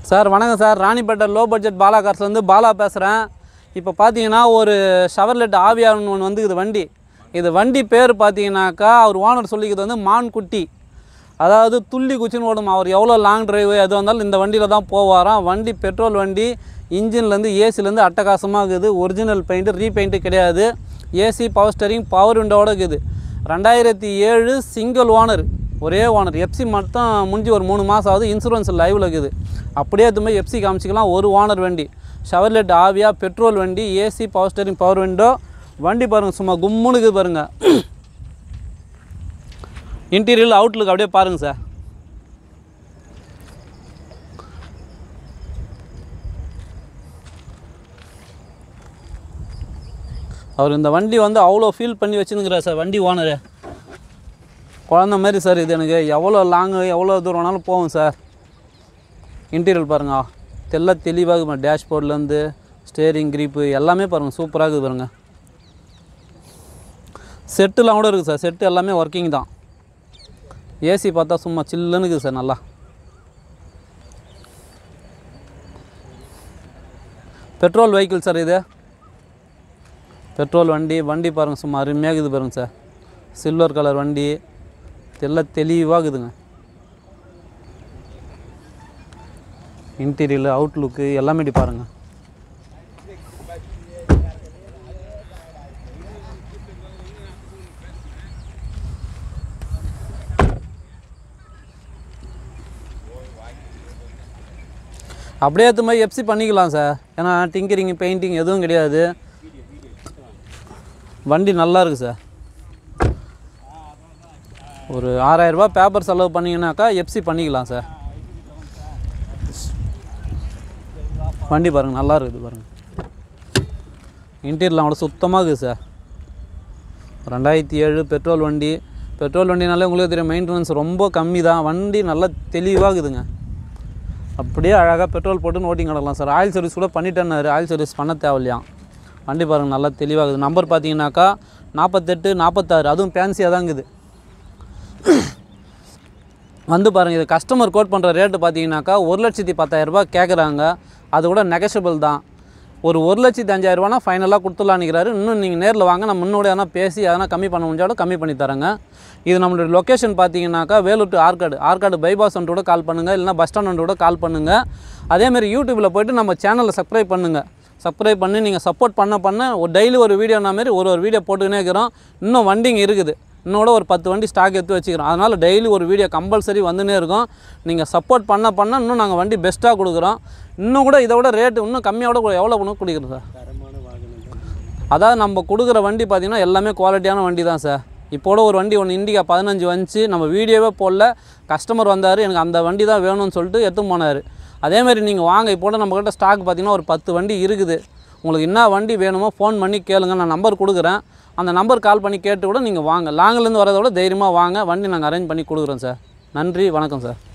sir வணக்கம் sir Ranipet low budget Bala கார்ஸ்லேருந்து பாலா பேசுகிறேன் இப்போ பார்த்தீங்கன்னா ஒரு ஷவர்லெட் ஆவியான்னு ஒன்று வந்துக்குது வண்டி இது வண்டி பேர் பார்த்தீங்கன்னாக்கா அவர் ஓனர் சொல்லிக்கிறது வந்து மான்குட்டி அதாவது துள்ளி குச்சின்னு ஓடும் அவர் எவ்வளோ லாங் டிரைவ் எது வந்தாலும் இந்த வண்டியில் தான் போவாராம் வண்டி பெட்ரோல் வண்டி இன்ஜின்லேருந்து ஏசிலேருந்து அட்டகாசமாக இருக்குது ஒரிஜினல் பெயிண்ட்டு ரீபெயிண்ட்டு கிடையாது ஏசி பவர் ஸ்டரிங் பவர் விண்டோட இருக்குது ரெண்டாயிரத்தி ஏழு சிங்கிள் ஓனர் ஒரே ஓனர் எஃப்சி மட்டும் முடிஞ்சு ஒரு மூணு மாதம் ஆகுது இன்சூரன்ஸ் லைவில் இருக்குது அப்படியே எதுவுமே எஃப்சி காமிச்சிக்கலாம் ஒரு ஓனர் வண்டி ஷவர்லெட் ஆவியா பெட்ரோல் வண்டி AC power steering power window வண்டி பாருங்கள் சும்மா கும்முன்னு இருக்குது பாருங்கள் இன்டீரியல் அவுட்லுக் அப்படியே பாருங்கள் சார் அவர் இந்த வண்டி வந்து அவ்வளோ ஃபீல் பண்ணி வச்சுருக்கிறார் சார் வண்டி ஓனரு குழந்த மாதிரி சார் இது எனக்கு எவ்வளோ லாங்கு எவ்வளோ தூரம் வேணாலும் போகும் சார் இன்டீரியல் பாருங்க தெல்ல தெளிவாக இருக்கும் டேஷ்போர்ட்லேருந்து ஸ்டேரிங் கிரிப்பு எல்லாமே பாருங்கள் சூப்பராக இருக்குது பாருங்கள் செட்டுலாம் கூட இருக்குது சார் செட்டு எல்லாமே ஒர்க்கிங் தான் ஏசி பார்த்தா சும்மா சில்லுன்னு இருக்குது சார் நல்லா பெட்ரோல் வெஹிக்கிள் சார் இது பெட்ரோல் வண்டி வண்டி பாருங்கள் சும்மா அருமையாக இருக்குது பாருங்கள் சார் சில்வர் கலர் வண்டி எல்லாம் தெளிவாக இருக்குதுங்க இன்டீரியல் அவுட்லுக்கு எல்லாமே இப்படி பாருங்கள் அப்படியே ஏற்ற மாதிரி எஃப்சி பண்ணிக்கலாம் சார் ஏன்னா டிங்கரிங் பெயிண்டிங் எதுவும் கிடையாது வண்டி நல்லா இருக்குது சார் ஒரு ஆறாயிரரூபா பேப்பர் செலவு பண்ணிங்கனாக்கா எஃப்சி பண்ணிக்கலாம் சார் வண்டி பாருங்கள் நல்லா இருக்குது பாருங்கள் இன்டீரியர்லாம் கூட சுத்தமாக இருக்குது சார் ரெண்டாயிரத்தி ஏழு பெட்ரோல் வண்டி பெட்ரோல் வண்டினாலே உங்களுக்கு தெரியும் மெயின்டெனன்ஸ் ரொம்ப கம்மி தான் வண்டி நல்லா தெளிவாக இருக்குதுங்க அப்படியே அழகாக பெட்ரோல் போட்டுன்னு ஓட்டிங் கிடக்கலாம் சார் ஆயில் சர்வீஸ் கூட பண்ணிட்டேன்னாரு ஆயில் சர்வீஸ் பண்ண தேவையில்லையாம் வண்டி பாருங்கள் நல்லா தெளிவாகுது நம்பர் பார்த்தீங்கன்னாக்கா நாற்பத்தெட்டு நாற்பத்தாறு அதுவும் ஃபேன்சியாக தான் இருக்குது வந்து பாருங்கள் இது கஸ்டமர் கோட் பண்ணுற ரேட்டு பார்த்தீங்கன்னாக்கா ஒரு லட்சத்தி பத்தாயிரரூபா கேட்குறாங்க அது கூட நெகஷபிள் தான் ஒரு ஒரு லட்சத்தி அஞ்சாயிரரூபானா ஃபைனலாக கொடுத்துலான்னுக்கிறாரு இன்னும் நீங்கள் நேரில் வாங்க நம்ம முன்னோட எதனா பேசி எதனா கம்மி பண்ண முடிஞ்சாலும் கம்மி பண்ணி தரேங்க இது நம்மளுடைய லொக்கேஷன் பார்த்தீங்கன்னாக்கா வேலூர் டு ஆற்காடு ஆற்காடு பைபாஸ் ஒன்று கூட கால் பண்ணுங்கள் இல்லைனா பஸ் ஸ்டாண்ட் ஒன்று கூட கால் பண்ணுங்கள் அதேமாதிரி யூடியூப்பில் போய்ட்டு நம்ம சேனலை சப்ஸ்கிரைப் பண்ணுங்கள் சப்ஸ்கிரைப் பண்ணி நீங்கள் சப்போர்ட் பண்ண பண்ண ஒரு டெய்லி ஒரு வீடியோனா மாதிரி ஒரு ஒரு வீடியோ போட்டுக்கினே இருக்கிறோம் இன்னும் வண்டிங்க இருக்குது இன்னோட ஒரு பத்து வண்டி ஸ்டாக் எடுத்து வச்சுக்கிறோம் அதனால் டெய்லி ஒரு வீடியோ கம்பல்சரி வந்துனே இருக்கும் நீங்கள் சப்போர்ட் பண்ண பண்ண இன்னும் நாங்கள் வண்டி பெஸ்ட்டாக கொடுக்குறோம் இன்னும் கூட இதை விட ரேட்டு இன்னும் கம்மியோட கூட எவ்வளோ கூட கொடுக்குறோம் சார் அதாவது நம்ம கொடுக்குற வண்டி பார்த்திங்கன்னா எல்லாமே குவாலிட்டியான வண்டி தான் சார் இப்போட ஒரு வண்டி ஒன்று இண்டிகா பதினஞ்சு வந்துச்சு நம்ம வீடியோவே போடல கஸ்டமர் வந்தார் எனக்கு அந்த வண்டி தான் வேணும்னு சொல்லிட்டு எடுத்து போனார் அதேமாதிரி நீங்கள் வாங்க இப்போட நம்மக்கிட்ட ஸ்டாக் பார்த்தீங்கன்னா ஒரு பத்து வண்டி இருக்குது உங்களுக்கு என்ன வண்டி வேணுமோ ஃபோன் பண்ணி கேளுங்க நான் நம்பர் கொடுக்குறேன் அந்த நம்பர் கால் பண்ணி கேட்டு கூட நீங்கள் வாங்க லாங்கிலேருந்து வரதை விட தைரியமாக வாங்க வண்டி நாங்கள் அரேஞ்ச் பண்ணி கொடுக்குறோம் சார் நன்றி வணக்கம் சார்